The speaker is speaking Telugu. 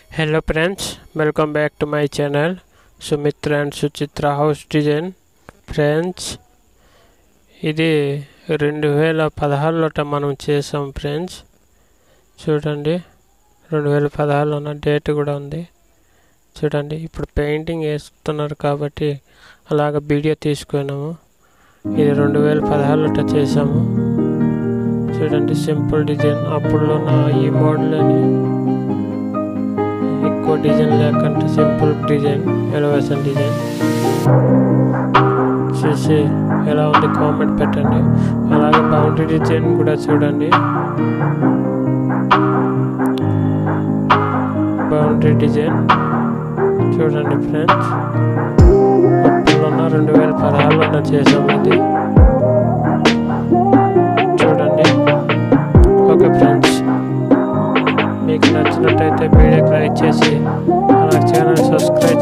hello friends welcome back to my channel Sumitra and Suchitra house design friends ఇది రెండు వేల పదహారులోట మనం చేసాం ఫ్రెండ్స్ చూడండి రెండు వేల పదహారులో డేట్ కూడా ఉంది చూడండి ఇప్పుడు పెయింటింగ్ వేస్తున్నారు కాబట్టి అలాగ వీడియో తీసుకున్నాము ఇది రెండు వేల పదహారులోట చేసాము చూడండి సింపుల్ డిజైన్ అప్పుడులో నా ఈ మోడల్ అని ఎక్కువ డిజైన్ లేకుండా సింపుల్ డిజైన్ ఎలివేషన్ డిజైన్ చూసి ఎలా ఉంది కామెంట్ పెట్టండి అలాగే బౌండరీ డిజైన్ కూడా చూడండి బౌండరీ డిజైన్ చూడండి ఫ్రెండ్స్ అప్పుడున్న రెండు వేల పదహారులో చేసాము ఇది చూడండి ఓకే ఫ్రెండ్స్ మీకు నచ్చినట్టయితే వీడియోకి లైక్ చేసి అలాగే ఛానల్ సబ్స్క్రైబ్